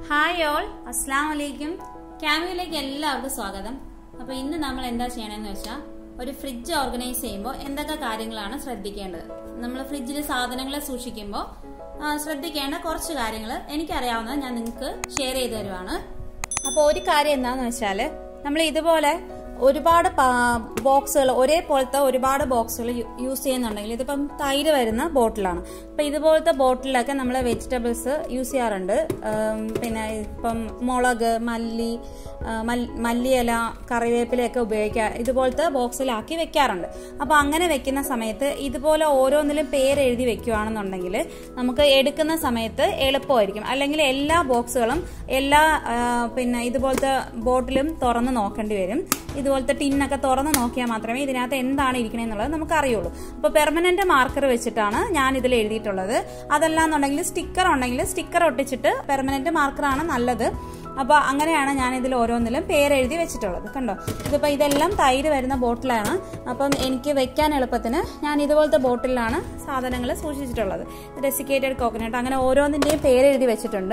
hi all അസ്സാം വലൈക്കും ക്യാമിയിലേക്ക് എല്ലാവർക്കും സ്വാഗതം അപ്പോൾ ഇന്ന് നമ്മൾ എന്താ ചെയ്യണമെന്ന് വെച്ചാൽ ഒരു ഫ്രിഡ്ജ് ഓർഗനൈസ് ചെയ്യുമ്പോൾ എന്തൊക്കെ കാര്യങ്ങളാണ് ശ്രദ്ധിക്കേണ്ടത് നമ്മൾ ഫ്രിഡ്ജിൽ സാധനങ്ങൾ സൂക്ഷിക്കുമ്പോൾ ആ, ശ്രദ്ധിക്കേണ്ട കുറച്ച് കാര്യങ്ങൾ എനിക്കറിയാവുന്നത് ഞാൻ നിങ്ങൾക്ക് ഷെയർ ചെയ്ത് തരുവാണ് അപ്പോൾ ഒരു കാര്യം എന്താണെന്ന് വെച്ചാൽ നമ്മൾ ഇതുപോലെ ഒരുപാട് ബോക്സുകൾ ഒരേപോലത്തെ ഒരുപാട് ബോക്സുകൾ യൂസ് ചെയ്യുന്നുണ്ടെങ്കിൽ ഇതിപ്പം തൈര് വരുന്ന ബോട്ടിലാണ് അപ്പം ഇതുപോലത്തെ ബോട്ടിലൊക്കെ നമ്മൾ വെജിറ്റബിൾസ് യൂസ് ചെയ്യാറുണ്ട് ഉം, പിന്നെ ഇപ്പം മുളക് മല്ലി ആ, മൽ- മല്ലിയില കറിവേപ്പിലയൊക്കെ ഉപയോഗിക്കുക ഇതുപോലത്തെ ബോക്സിലാക്കി വെക്കാറുണ്ട് അപ്പോൾ അങ്ങനെ വെക്കുന്ന സമയത്ത് ഇതുപോലെ ഓരോന്നിലും പേര് എഴുതി വെക്കുകയാണെന്നുണ്ടെങ്കിൽ നമുക്ക് എടുക്കുന്ന സമയത്ത് എളുപ്പമായിരിക്കും അല്ലെങ്കിൽ എല്ലാ ബോക്സുകളും എല്ലാ ആ, പിന്നെ ഇതുപോലത്തെ ബോട്ടിലും തുറന്ന് നോക്കേണ്ടി വരും ഇതുപോലത്തെ ടിന്നൊക്കെ തുറന്ന് നോക്കിയാൽ മാത്രമേ ഇതിനകത്ത് എന്താണ് ഇരിക്കണമെന്നുള്ളത് നമുക്ക് അറിയുള്ളൂ അപ്പോൾ പെർമനന്റ് മാർക്കർ വെച്ചിട്ടാണ് ഞാൻ ഇതിൽ എഴുതിയിട്ടുള്ളത് അതല്ലാന്നുണ്ടെങ്കിൽ സ്റ്റിക്കർ ഉണ്ടെങ്കിൽ സ്റ്റിക്കർ ഒട്ടിച്ചിട്ട് പെർമനന്റ് മാർക്കറാണ് നല്ലത് അപ്പോൾ അങ്ങനെയാണ് ഞാൻ ഇതിൽ ഓരോന്നിലും പേരെഴുതി വെച്ചിട്ടുള്ളത് കണ്ടോ ഇതിപ്പോൾ ഇതെല്ലാം തൈര് വരുന്ന ബോട്ടിലാണ് അപ്പം എനിക്ക് വെക്കാൻ എളുപ്പത്തിന് ഞാൻ ഇതുപോലത്തെ ബോട്ടിലാണ് സാധനങ്ങൾ സൂക്ഷിച്ചിട്ടുള്ളത് ഡെസിക്കേറ്റഡ് കോക്കനട്ട് അങ്ങനെ ഓരോന്നിൻ്റെയും പേരെഴുതി വെച്ചിട്ടുണ്ട്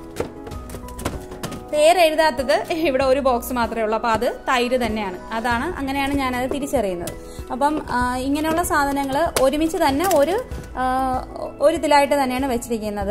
പേരെഴുതാത്തത് ഇവിടെ ഒരു ബോക്സ് മാത്രമേ ഉള്ളൂ അപ്പോൾ അത് തൈര് തന്നെയാണ് അതാണ് അങ്ങനെയാണ് ഞാനത് തിരിച്ചറിയുന്നത് അപ്പം ആ, ഇങ്ങനെയുള്ള സാധനങ്ങൾ ഒരുമിച്ച് തന്നെ ഒരു ആ, ഒരു ഇതിലായിട്ട് തന്നെയാണ് വെച്ചിരിക്കുന്നത്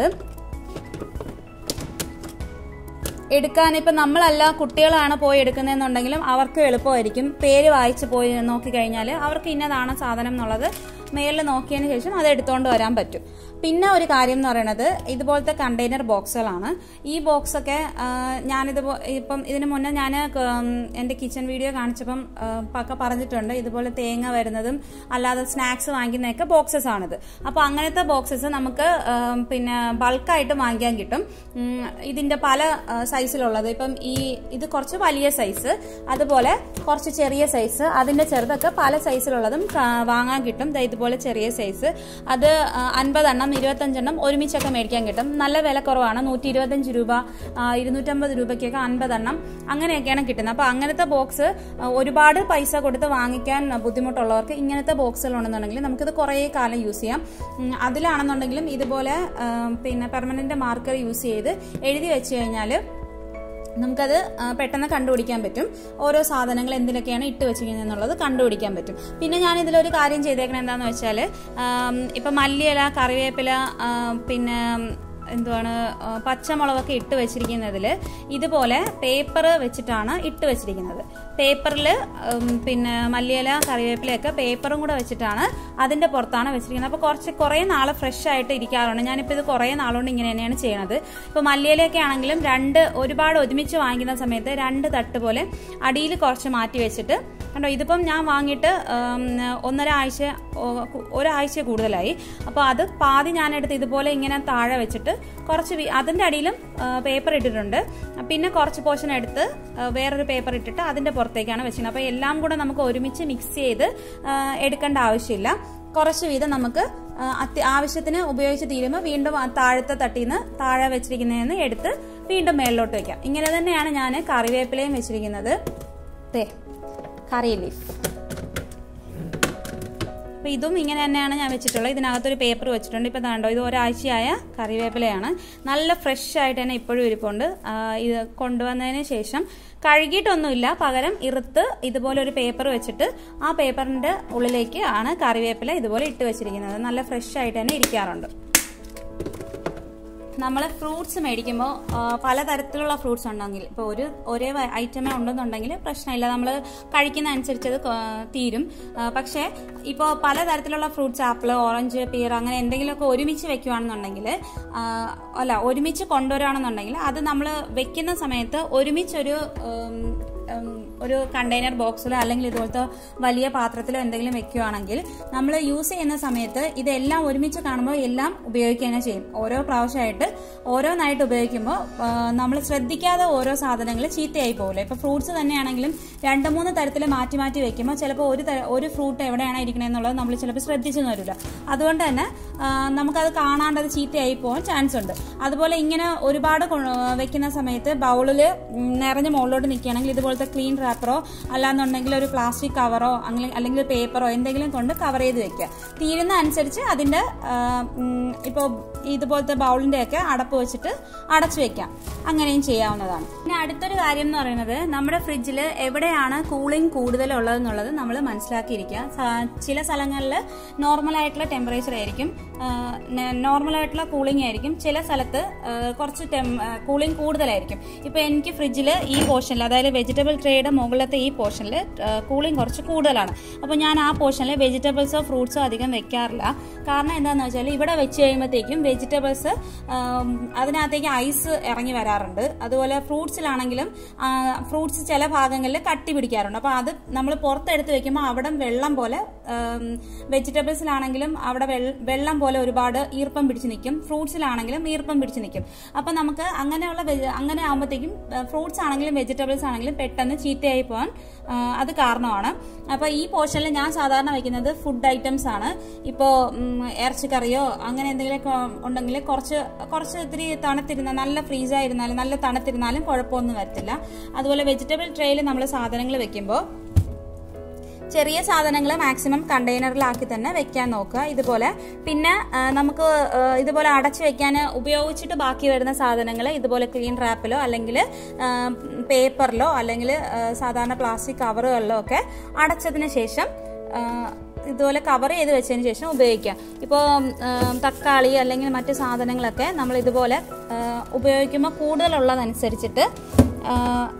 എടുക്കാൻ ഇപ്പം നമ്മളല്ല കുട്ടികളാണ് പോയി എടുക്കുന്നതെന്നുണ്ടെങ്കിലും അവർക്ക് എളുപ്പമായിരിക്കും പേര് വായിച്ച് പോയി നോക്കിക്കഴിഞ്ഞാൽ അവർക്ക് ഇന്നതാണ് സാധനം എന്നുള്ളത് മേളിൽ നോക്കിയതിന് ശേഷം അത് എടുത്തുകൊണ്ട് വരാൻ പറ്റും പിന്നെ ഒരു കാര്യം എന്ന് പറയുന്നത് ഇതുപോലത്തെ കണ്ടെയ്നർ ബോക്സുകളാണ് ഈ ബോക്സൊക്കെ ഞാനിത് ഇപ്പം ഇതിന് മുന്നേ ഞാൻ എൻ്റെ കിച്ചൺ വീഡിയോ കാണിച്ചപ്പം ആ, പക്ക പറഞ്ഞിട്ടുണ്ട് ഇതുപോലെ തേങ്ങ വരുന്നതും അല്ലാതെ സ്നാക്സ് വാങ്ങിക്കുന്നതൊക്കെ ബോക്സസ് ആണിത് അപ്പോൾ അങ്ങനത്തെ ബോക്സസ് നമുക്ക് ആ, പിന്നെ ബൾക്കായിട്ട് വാങ്ങിക്കാൻ കിട്ടും ഉം, ഇതിന്റെ പല ആ, സൈസിലുള്ളത് ഇപ്പം ഈ ഇത് കുറച്ച് വലിയ സൈസ് അതുപോലെ കുറച്ച് ചെറിയ സൈസ് അതിന്റെ ചെറുതൊക്കെ പല സൈസിലുള്ളതും കാ- വാങ്ങാൻ കിട്ടും ദേ ഇതുപോലെ ചെറിയ സൈസ് അത് ആ, അൻപതെണ്ണം ഇരുപത്തഞ്ചെണ്ണം ഒരുമിച്ചൊക്കെ മേടിക്കാൻ കിട്ടും നല്ല വില കുറവാണ് നൂറ്റി ഇരുപത്തഞ്ച് രൂപ ആ, ഇരുന്നൂറ്റമ്പത് രൂപയ്ക്കൊക്കെ അൻപതെണ്ണം അങ്ങനെയൊക്കെയാണ് കിട്ടുന്നത് അപ്പോൾ അങ്ങനത്തെ ബോക്സ് ആ, ഒരുപാട് പൈസ കൊടുത്ത് വാങ്ങിക്കാൻ ബുദ്ധിമുട്ടുള്ളവർക്ക് ഇങ്ങനത്തെ ബോക്സുകളുണ്ടെന്നുണ്ടെങ്കിൽ നമുക്കിത് കുറേ കാലം യൂസ് ചെയ്യാം ഉം, അതിലാണെന്നുണ്ടെങ്കിലും ഇതുപോലെ ആ, പിന്നെ പെർമനന്റ് മാർക്കർ യൂസ് ചെയ്ത് എഴുതി വെച്ച് കഴിഞ്ഞാൽ നമുക്കത് ആ, പെട്ടെന്ന് കണ്ടുപിടിക്കാൻ പറ്റും ഓരോ സാധനങ്ങൾ എന്തിനൊക്കെയാണ് ഇട്ട് വെച്ചിരിക്കുന്നത് എന്നുള്ളത് കണ്ടുപിടിക്കാൻ പറ്റും പിന്നെ ഞാൻ ഇതിലൊരു കാര്യം ചെയ്തേക്കണത് എന്താണെന്ന് വെച്ചാൽ ഇപ്പം മല്ലിയില കറിവേപ്പില ആ, പിന്നെ എന്തുവാണ് ആ, പച്ചമുളകൊക്കെ ഇട്ട് വെച്ചിരിക്കുന്നതിൽ ഇതുപോലെ പേപ്പർ വെച്ചിട്ടാണ് ഇട്ട് വെച്ചിരിക്കുന്നത് പേപ്പറിൽ പിന്നെ മല്ലിയില കറിവേപ്പിലയൊക്കെ പേപ്പറും കൂടെ വെച്ചിട്ടാണ് അതിൻ്റെ പുറത്താണ് വെച്ചിരിക്കുന്നത് അപ്പോൾ കുറച്ച് കുറേ നാൾ ഫ്രഷ് ആയിട്ട് ഇരിക്കാറുണ്ട് ഞാനിപ്പോൾ ഇത് കുറേ നാളുകൊണ്ട് ഇങ്ങനെ തന്നെയാണ് ചെയ്യണത് ഇപ്പോൾ മല്ലിയിലയൊക്കെ ആണെങ്കിലും രണ്ട് ഒരുപാട് ഒരുമിച്ച് വാങ്ങിക്കുന്ന സമയത്ത് രണ്ട് തട്ട് പോലെ അടിയിൽ കുറച്ച് മാറ്റി വെച്ചിട്ട് കണ്ടോ ഇതിപ്പം ഞാൻ വാങ്ങിയിട്ട് ഉം, ഒന്നര ആഴ്ച ഒ- ഒരാഴ്ച കൂടുതലായി അപ്പോൾ അത് പാതി ഞാനെടുത്ത് ഇതുപോലെ ഇങ്ങനെ താഴെ വെച്ചിട്ട് കുറച്ച് വി- അതിൻ്റെ അടിയിലും പേപ്പർ ഇട്ടിട്ടുണ്ട് പിന്നെ കുറച്ച് പോർഷൻ എടുത്ത് ആ, വേറൊരു പേപ്പർ ഇട്ടിട്ട് അതിൻ്റെ പുറത്തേക്കാണ് വെച്ചിരുന്നത് അപ്പോൾ എല്ലാം കൂടെ നമുക്ക് ഒരുമിച്ച് മിക്സ് ചെയ്ത് ആ, എടുക്കേണ്ട ആവശ്യമില്ല കുറച്ച് വീതം നമുക്ക് ആ, അത്യ- ആവശ്യത്തിന് ഉപയോഗിച്ച് തീരുമ്പോൾ വീണ്ടും ആ താഴത്തെ തട്ടിൽ നിന്ന് താഴെ വെച്ചിരിക്കുന്നതിന് എടുത്ത് വീണ്ടും മേളിലോട്ട് വെക്കാം ഇങ്ങനെ തന്നെയാണ് ഞാൻ കറിവേപ്പിലയും വെച്ചിരിക്കുന്നത് ദേ കറി ലീഫ് അപ്പോൾ ഇതും ഇങ്ങനെ തന്നെയാണ് ഞാൻ വെച്ചിട്ടുള്ളത് ഇതിനകത്തൊരു പേപ്പർ വെച്ചിട്ടുണ്ട് ഇപ്പോൾ കണ്ടോ ഇത് ഒരാഴ്ചയായ കറിവേപ്പിലയാണ് നല്ല ഫ്രഷ് ആയിട്ട് തന്നെ ഇപ്പോഴും ഇരിപ്പുണ്ട് ആ, ഇത് കൊണ്ടുവന്നതിന് ശേഷം കഴുകിയിട്ടൊന്നുമില്ല പകരം ഇറുത്ത് ഇതുപോലെ ഒരു പേപ്പർ വെച്ചിട്ട് ആ പേപ്പറിൻ്റെ ഉള്ളിലേക്ക് ആണ് കറിവേപ്പില ഇതുപോലെ ഇട്ട് വെച്ചിരിക്കുന്നത് നല്ല ഫ്രഷ് ആയിട്ട് തന്നെ ഇരിക്കാറുണ്ട് നമ്മൾ ഫ്രൂട്ട്സ് മേടിക്കുമ്പോൾ പലതരത്തിലുള്ള ഫ്രൂട്ട്സ് ഉണ്ടെങ്കിൽ ഇപ്പോൾ ഒരു ഒരേ ഐറ്റമേ ഉണ്ടെന്നുണ്ടെങ്കിൽ പ്രശ്നമില്ല നമ്മൾ കഴിക്കുന്ന അനുസരിച്ച് അത് കൊ- തീരും ആ, പക്ഷേ ഇപ്പോൾ പലതരത്തിലുള്ള ഫ്രൂട്ട്സ് ആപ്പിൾ ഓറഞ്ച് പിയർ അങ്ങനെ എന്തെങ്കിലുമൊക്കെ ഒരുമിച്ച് വെക്കുകയാണെന്നുണ്ടെങ്കിൽ ആ, അല്ല ഒരുമിച്ച് കൊണ്ടുവരികയാണെന്നുണ്ടെങ്കിൽ അത് നമ്മൾ വെക്കുന്ന സമയത്ത് ഒരുമിച്ചൊരു ഉം, ഉം, ഒരു കണ്ടെയ്നർ ബോക്സിലോ അല്ലെങ്കിൽ ഇതുപോലത്തെ വലിയ പാത്രത്തിലോ എന്തെങ്കിലും വെക്കുകയാണെങ്കിൽ നമ്മൾ യൂസ് ചെയ്യുന്ന സമയത്ത് ഇതെല്ലാം ഒരുമിച്ച് കാണുമ്പോൾ എല്ലാം ഉപയോഗിക്കുക തന്നെ ചെയ്യും ഓരോ പ്രാവശ്യമായിട്ട് ഓരോന്നായിട്ട് ഉപയോഗിക്കുമ്പോൾ നമ്മൾ ശ്രദ്ധിക്കാതെ ഓരോ സാധനങ്ങൾ ചീത്തയായി പോകില്ല ഇപ്പോൾ ഫ്രൂട്ട്സ് തന്നെയാണെങ്കിലും രണ്ട് മൂന്ന് തരത്തിൽ മാറ്റി മാറ്റി വെക്കുമ്പോൾ ചിലപ്പോൾ ഒരു തര- ഒരു ഫ്രൂട്ട് എവിടെയാണ് ഇരിക്കണത് എന്നുള്ളത് നമ്മൾ ചിലപ്പോൾ ശ്രദ്ധിച്ചെന്ന് വരില്ല അതുകൊണ്ട് തന്നെ ആ, നമുക്കത് കാണാണ്ട് അത് ചീത്തയായി പോകാൻ ചാൻസ് ഉണ്ട് അതുപോലെ ഇങ്ങനെ ഒരുപാട് കൊ- വെക്കുന്ന സമയത്ത് ബൗളിൽ നിറഞ്ഞ് മുകളിലോട്ട് നിൽക്കുകയാണെങ്കിൽ ഇതുപോലത്തെ ക്ലീൻ പേപ്പറോ അല്ലാന്നുണ്ടെങ്കിൽ ഒരു പ്ലാസ്റ്റിക് കവറോ അങ്ങനെ അല്ലെങ്കിൽ പേപ്പറോ എന്തെങ്കിലും കൊണ്ട് കവർ ചെയ്ത് വെക്കുക തീരുന്ന അനുസരിച്ച് അതിൻ്റെ ഇപ്പോൾ ഇതുപോലത്തെ ബൗളിൻ്റെ ഒക്കെ അടപ്പ് വെച്ചിട്ട് അടച്ചു വെക്കാം അങ്ങനെയും ചെയ്യാവുന്നതാണ് പിന്നെ അടുത്തൊരു കാര്യം എന്ന് പറയുന്നത് നമ്മുടെ ഫ്രിഡ്ജിൽ എവിടെയാണ് കൂളിംഗ് കൂടുതലുള്ളതെന്നുള്ളത് നമ്മൾ മനസ്സിലാക്കിയിരിക്കുക സ- ചില സ്ഥലങ്ങളിൽ നോർമൽ ആയിട്ടുള്ള ടെമ്പറേച്ചർ ആയിരിക്കും നോർമൽ ആയിട്ടുള്ള കൂളിംഗ് ആയിരിക്കും ചില സ്ഥലത്ത് ആ, കുറച്ച് കൂളിംഗ് കൂടുതലായിരിക്കും ഇപ്പൊ എനിക്ക് ഫ്രിഡ്ജിൽ ഈ പോർഷനിൽ അതായത് വെജിറ്റബിൾ ട്രേയുടെ മുകളിലത്തെ ഈ പോർഷനിൽ കൂളിംഗ് കുറച്ച് കൂടുതലാണ് അപ്പോൾ ഞാൻ ആ പോർഷനിൽ വെജിറ്റബിൾസോ ഫ്രൂട്ട്സോ അധികം വെക്കാറില്ല കാരണം എന്താണെന്ന് വെച്ചാൽ ഇവിടെ വെച്ച് കഴിയുമ്പോഴത്തേക്കും വെജിറ്റബിൾസ് അതിനകത്തേക്ക് ഐസ് ഇറങ്ങി വരാറുണ്ട് അതുപോലെ ഫ്രൂട്ട്സിലാണെങ്കിലും ഫ്രൂട്ട്സ് ചില ഭാഗങ്ങളിൽ കട്ടി പിടിക്കാറുണ്ട് അപ്പോൾ അത് നമ്മൾ പുറത്തെടുത്ത് വെക്കുമ്പോൾ അവിടെ വെള്ളം പോലെ വെജിറ്റബിൾസിലാണെങ്കിലും അവിടെ വെള്ള- വെള്ളം പോലെ ഒരുപാട് ഈർപ്പം പിടിച്ച് നിൽക്കും ഫ്രൂട്ട്സിലാണെങ്കിലും ഈർപ്പം പിടിച്ച് നിൽക്കും അപ്പം നമുക്ക് അങ്ങനെയുള്ള വെജ- അങ്ങനെ ആകുമ്പോഴത്തേക്കും ഫ്രൂട്ട്സ് ആണെങ്കിലും വെജിറ്റബിൾസ് ആണെങ്കിലും പെട്ടെന്ന് ചീത്തയായി പോകാൻ ആ, അത് കാരണമാണ് അപ്പോൾ ഈ പോർഷനിൽ ഞാൻ സാധാരണ വയ്ക്കുന്നത് ഫുഡ് ഐറ്റംസ് ആണ് ഇപ്പോൾ ഇറച്ചിക്കറിയോ അങ്ങനെ എന്തെങ്കിലുമൊക്കെ ഉണ്ടെങ്കിൽ കുറച്ച് കുറച്ച് ഇത്തിരി തണുത്തിരുന്ന നല്ല ഫ്രീസായിരുന്നാലും നല്ല തണുത്തിരുന്നാലും കുഴപ്പമൊന്നും വരത്തില്ല അതുപോലെ വെജിറ്റബിൾ ട്രേയിൽ നമ്മൾ സാധനങ്ങൾ വെക്കുമ്പോൾ ചെറിയ സാധനങ്ങൾ മാക്സിമം കണ്ടെയ്നറിലാക്കി തന്നെ വെക്കാൻ നോക്കുക ഇതുപോലെ പിന്നെ ആ, നമുക്ക് ആ, ഇതുപോലെ അടച്ചു വെക്കാൻ ഉപയോഗിച്ചിട്ട് ബാക്കി വരുന്ന സാധനങ്ങൾ ഇതുപോലെ ക്ലീൻ റാപ്പിലോ അല്ലെങ്കിൽ പേപ്പറിലോ അല്ലെങ്കിൽ ആ, സാധാരണ പ്ലാസ്റ്റിക് കവറുകളിലോ ഒക്കെ അടച്ചതിന് ശേഷം ആ, ഇതുപോലെ കവർ ചെയ്ത് വെച്ചതിന് ശേഷം ഉപയോഗിക്കാം ഇപ്പോൾ തക്കാളി അല്ലെങ്കിൽ മറ്റ് സാധനങ്ങളൊക്കെ നമ്മൾ ഇതുപോലെ ആ, ഉപയോഗിക്കുമ്പോൾ കൂടുതലുള്ളതനുസരിച്ചിട്ട് ആ,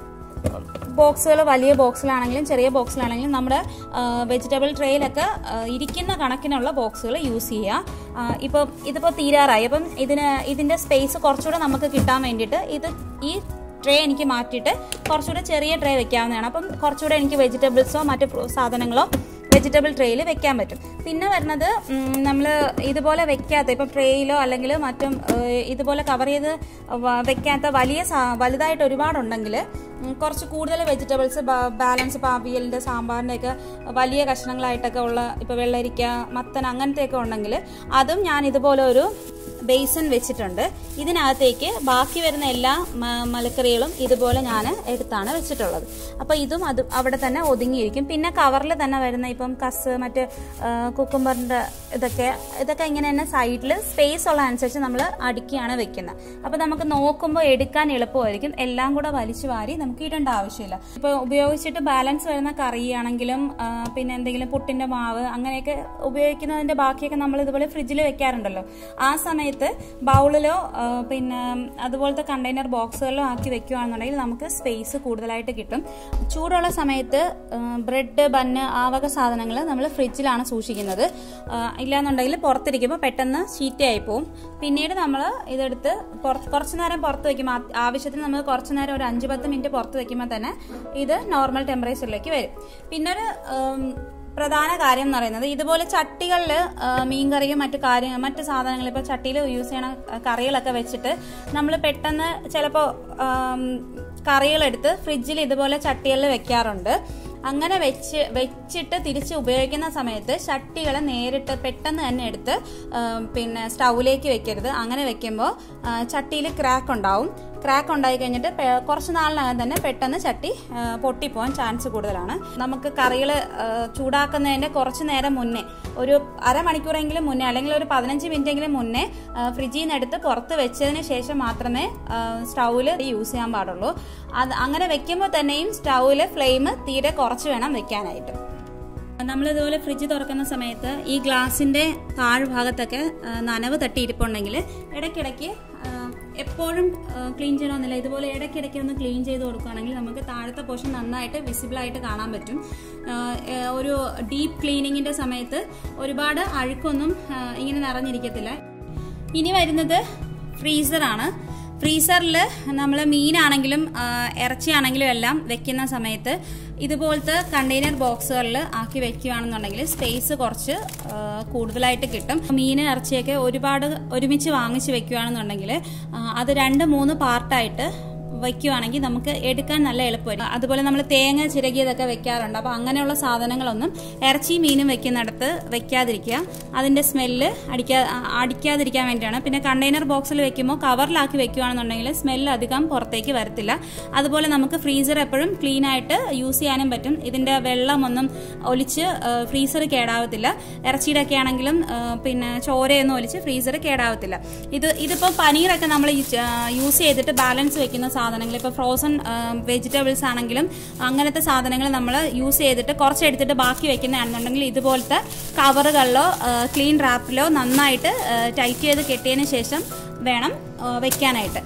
ബോക്സുകൾ വലിയ ബോക്സിലാണെങ്കിലും ചെറിയ ബോക്സിലാണെങ്കിലും നമ്മുടെ വെജിറ്റബിൾ ട്രേയിലൊക്കെ ആ, ഇരിക്കുന്ന കണക്കിനുള്ള ബോക്സുകൾ യൂസ് ചെയ്യുക ഇപ്പോൾ ഇതിപ്പോൾ തീരാറായി അപ്പം ഇതിന് ഇതിൻ്റെ സ്പേസ് കുറച്ചുകൂടെ നമുക്ക് കിട്ടാൻ വേണ്ടിയിട്ട് ഇത് ഈ ട്രേ എനിക്ക് മാറ്റിയിട്ട് കുറച്ചുകൂടെ ചെറിയ ട്രേ വെക്കാവുന്നതാണ് അപ്പം കുറച്ചുകൂടെ എനിക്ക് വെജിറ്റബിൾസോ മറ്റ് ഫ്രൂ- സാധനങ്ങളോ വെജിറ്റബിൾ ട്രേയിൽ വെക്കാൻ പറ്റും പിന്നെ വരുന്നത് നമ്മൾ ഇതുപോലെ വെക്കാത്ത ഇപ്പം ട്രേയിലോ അല്ലെങ്കിൽ മറ്റും ഏഹ്, ഇതുപോലെ കവർ ചെയ്ത് വ- വെക്കാത്ത വലിയ സാ- വലുതായിട്ട് ഒരുപാടുണ്ടെങ്കിൽ ഉം, കുറച്ച് കൂടുതൽ വെജിറ്റബിൾസ് ബാലൻസ് ഇപ്പോൾ അവിയലിൻ്റെ സാമ്പാറിൻ്റെ ഒക്കെ വലിയ കഷ്ണങ്ങളായിട്ടൊക്കെ ഉള്ള ഇപ്പോൾ വെള്ളരിക്ക മത്തൻ അങ്ങനത്തെയൊക്കെ ഉണ്ടെങ്കിൽ അതും ഞാൻ ഇതുപോലെ ഒരു ബേസൻ വെച്ചിട്ടുണ്ട് ഇതിനകത്തേക്ക് ബാക്കി വരുന്ന എല്ലാ മ- മലക്കറികളും ഇതുപോലെ ഞാൻ എടുത്താണ് വെച്ചിട്ടുള്ളത് അപ്പോൾ ഇതും അത് അവിടെ തന്നെ ഒതുങ്ങിയിരിക്കും പിന്നെ കവറിൽ തന്നെ വരുന്ന ഇപ്പം കസ് മറ്റ് കുക്കുംബറിൻ്റെ ഇതൊക്കെ ഇതൊക്കെ ഇങ്ങനെ തന്നെ സൈഡിൽ സ്പേസ് ഉള്ള അനുസരിച്ച് നമ്മൾ അടുക്കിയാണ് വെക്കുന്നത് അപ്പോൾ നമുക്ക് നോക്കുമ്പോൾ എടുക്കാൻ എളുപ്പമായിരിക്കും എല്ലാം കൂടെ വലിച്ചു വാരി നമുക്ക് ഇടേണ്ട ആവശ്യമില്ല ഇപ്പോൾ ഉപയോഗിച്ചിട്ട് ബാലൻസ് വരുന്ന കറിയാണെങ്കിലും ആ, പിന്നെ എന്തെങ്കിലും പുട്ടിൻ്റെ മാവ് അങ്ങനെയൊക്കെ ഉപയോഗിക്കുന്നതിൻ്റെ ബാക്കിയൊക്കെ നമ്മൾ ഇതുപോലെ ഫ്രിഡ്ജിൽ വെക്കാറുണ്ടല്ലോ ആ സമയത്ത് ബൗളിലോ ആ, പിന്നെ അതുപോലത്തെ കണ്ടെയ്നർ ബോക്സുകളിലോ ആക്കി വെക്കുകയാണെന്നുണ്ടെങ്കിൽ നമുക്ക് സ്പേസ് കൂടുതലായിട്ട് കിട്ടും ചൂടുള്ള സമയത്ത് ബ്രെഡ് ബന്ന് ആ വക സാധനങ്ങൾ നമ്മൾ ഫ്രിഡ്ജിലാണ് സൂക്ഷിക്കുന്നത് ആ, ഇല്ലാന്നുണ്ടെങ്കിൽ പുറത്തിരിക്കുമ്പോൾ പെട്ടെന്ന് ചീത്തയായി പോവും പിന്നീട് നമ്മൾ ഇതെടുത്ത് പുറത്ത് കുറച്ച് നേരം പുറത്ത് വെക്കുമ്പോൾ ആ- ആവശ്യത്തിന് നമ്മൾ കുറച്ച് നേരം ഒരു അഞ്ച് പത്ത് മിനിറ്റ് പുറത്ത് വെക്കുമ്പോൾ തന്നെ ഇത് നോർമൽ ടെമ്പറേച്ചറിലേക്ക് വരും പിന്നെ ഒരു ഉം, പ്രധാന കാര്യം എന്ന് പറയുന്നത് ഇതുപോലെ ചട്ടികളിൽ മീൻകറിയും മറ്റു കാര്യങ്ങൾ മറ്റു സാധനങ്ങൾ ഇപ്പോൾ ചട്ടിയിൽ യൂസ് ചെയ്യണ കറികളൊക്കെ വെച്ചിട്ട് നമ്മൾ പെട്ടെന്ന് ചിലപ്പോൾ കറികളെടുത്ത് ഫ്രിഡ്ജിൽ ഇതുപോലെ ചട്ടികളിൽ വെക്കാറുണ്ട് അങ്ങനെ വെച്ച് വെച്ചിട്ട് തിരിച്ച് ഉപയോഗിക്കുന്ന സമയത്ത് ചട്ടികൾ നേരിട്ട് പെട്ടെന്ന് തന്നെ എടുത്ത് ആ, പിന്നെ സ്റ്റൗവിലേക്ക് വെക്കരുത് അങ്ങനെ വെക്കുമ്പോൾ ചട്ടിയിൽ ക്രാക്ക് ഉണ്ടാവും ക്രാക്ക് ഉണ്ടായി കഴിഞ്ഞിട്ട് പെ- കുറച്ച് നാളിനകം തന്നെ പെട്ടെന്ന് ചട്ടി ആ, പൊട്ടിപ്പോവാൻ ചാൻസ് കൂടുതലാണ് നമുക്ക് കറികൾ ചൂടാക്കുന്നതിന്റെ കുറച്ച് നേരം മുന്നേ ഒരു അരമണിക്കൂറെങ്കിലും മുന്നേ അല്ലെങ്കിൽ ഒരു പതിനഞ്ച് മിനിറ്റെങ്കിലും മുന്നേ ആ, ഫ്രിഡ്ജിൽ നിന്ന് എടുത്ത് പുറത്ത് വെച്ചതിന് ശേഷം മാത്രമേ സ്റ്റൗവിൽ യൂസ് ചെയ്യാൻ പാടുള്ളൂ അത് അങ്ങനെ വെക്കുമ്പോൾ തന്നെയും സ്റ്റൗവിൽ ഫ്ലെയിം തീരെ കുറച്ച് വേണം വെക്കാനായിട്ട് നമ്മളിതുപോലെ ഫ്രിഡ്ജ് തുറക്കുന്ന സമയത്ത് ഈ ഗ്ലാസിന്റെ താഴ്ഭാഗത്തൊക്കെ ആ, നനവ് തട്ടിയിരിപ്പുണ്ടെങ്കിൽ ഇടയ്ക്കിടയ്ക്ക് ആ, എപ്പോഴും ക്ലീൻ ചെയ്യണമെന്നില്ല ഇതുപോലെ ഇടയ്ക്കിടയ്ക്ക് ഒന്ന് ക്ലീൻ ചെയ്ത് കൊടുക്കുകയാണെങ്കിൽ നമുക്ക് താഴത്തെ പോർഷൻ നന്നായിട്ട് വിസിബിൾ ആയിട്ട് കാണാൻ പറ്റും ആ, ഏ, ഒരു ഡീപ്പ് ക്ലീനിങ്ങിന്റെ സമയത്ത് ഒരുപാട് അഴുക്കൊന്നും ആ, ഇങ്ങനെ നിറഞ്ഞിരിക്കത്തില്ല ഇനി വരുന്നത് ഫ്രീസറാണ് ഫ്രീസറിൽ നമ്മൾ മീനാണെങ്കിലും ആ, ഇറച്ചിയാണെങ്കിലും എല്ലാം വെക്കുന്ന സമയത്ത് ഇതുപോലത്തെ കണ്ടെയ്നർ ബോക്സുകളിൽ ആക്കി വെക്കുകയാണെന്നുണ്ടെങ്കിൽ സ്പേസ് കുറച്ച് ആ, കൂടുതലായിട്ട് കിട്ടും മീൻ ഇറച്ചിയൊക്കെ ഒരുപാട് ഒരുമിച്ച് വാങ്ങിച്ച് വെക്കുകയാണെന്നുണ്ടെങ്കിൽ ആ, അത് രണ്ട് മൂന്ന് പാർട്ടായിട്ട് വയ്ക്കുവാണെങ്കിൽ നമുക്ക് എടുക്കാൻ നല്ല എളുപ്പമായിരിക്കും അതുപോലെ നമ്മൾ തേങ്ങ ചിരകിയതൊക്കെ വെക്കാറുണ്ട് അപ്പോൾ അങ്ങനെയുള്ള സാധനങ്ങളൊന്നും ഇറച്ചി മീനും വെക്കുന്നിടത്ത് വെക്കാതിരിക്കുക അതിൻ്റെ സ്മെല്ല് അടിക്കാ അടിക്കാതിരിക്കാൻ വേണ്ടിയാണ് പിന്നെ കണ്ടെയ്നർ ബോക്സിൽ വെക്കുമ്പോൾ കവറിലാക്കി വെക്കുകയാണെന്നുണ്ടെങ്കിൽ സ്മെല്ല് അധികം പുറത്തേക്ക് വരത്തില്ല അതുപോലെ നമുക്ക് ഫ്രീസർ എപ്പോഴും ക്ലീൻ ആയിട്ട് യൂസ് ചെയ്യാനും പറ്റും ഇതിൻ്റെ വെള്ളമൊന്നും ഒലിച്ച് ഫ്രീസർ കേടാവത്തില്ല ഇറച്ചിയുടെ ഒക്കെ ആണെങ്കിലും ആ, പിന്നെ ചോരയൊന്നും ഒലിച്ച് ഫ്രീസർ കേടാവത്തില്ല ഇത് ഇതിപ്പോൾ പനീറൊക്കെ നമ്മൾ യൂസ് ചെയ്തിട്ട് ബാലൻസ് വെക്കുന്ന സാധനങ്ങൾ ഇപ്പോൾ ഫ്രോസൺ വെജിറ്റബിൾസ് ആണെങ്കിലും അങ്ങനത്തെ സാധനങ്ങൾ നമ്മൾ യൂസ് ചെയ്തിട്ട് കുറച്ച് എടുത്തിട്ട് ബാക്കി വെക്കുന്നതാണെന്നുണ്ടെങ്കിൽ ഇതുപോലത്തെ കവറുകളിലോ ക്ലീൻ റാപ്പിലോ നന്നായിട്ട് ടൈറ്റ് ചെയ്ത് കെട്ടിയതിന് ശേഷം വേണം ആ, വെക്കാനായിട്ട്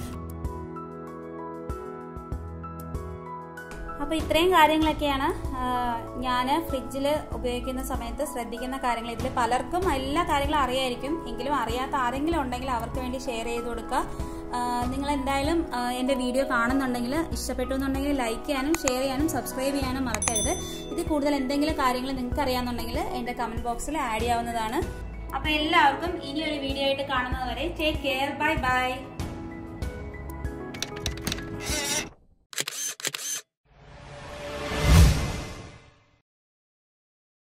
അപ്പോൾ ഇത്രയും കാര്യങ്ങളൊക്കെയാണ് ഞാൻ ഫ്രിഡ്ജിൽ ഉപയോഗിക്കുന്ന സമയത്ത് ശ്രദ്ധിക്കുന്ന കാര്യങ്ങൾ ഇതിൽ പലർക്കും എല്ലാ കാര്യങ്ങളും അറിയായിരിക്കും എങ്കിലും അറിയാത്ത ആരെങ്കിലും ഉണ്ടെങ്കിൽ അവർക്ക് വേണ്ടി ഷെയർ ചെയ്ത് കൊടുക്കുക നിങ്ങൾ എന്തായാലും ആ, എൻ്റെ വീഡിയോ കാണുന്നുണ്ടെങ്കിൽ ഇഷ്ടപ്പെട്ടു എന്നുണ്ടെങ്കിൽ ലൈക്ക് ചെയ്യാനും ഷെയർ ചെയ്യാനും സബ്സ്ക്രൈബ് ചെയ്യാനും മറക്കരുത് ഇത് കൂടുതൽ എന്തെങ്കിലും കാര്യങ്ങൾ നിങ്ങൾക്ക് അറിയാമെന്നുണ്ടെങ്കിൽ എൻ്റെ കമൻറ്റ് ബോക്സിൽ ആഡ് ചെയ്യാവുന്നതാണ് അപ്പോൾ എല്ലാവർക്കും ഇനി ഒരു വീഡിയോ ആയിട്ട് കാണുന്നതുവരെ ടേക്ക് കെയർ ബൈ ബൈ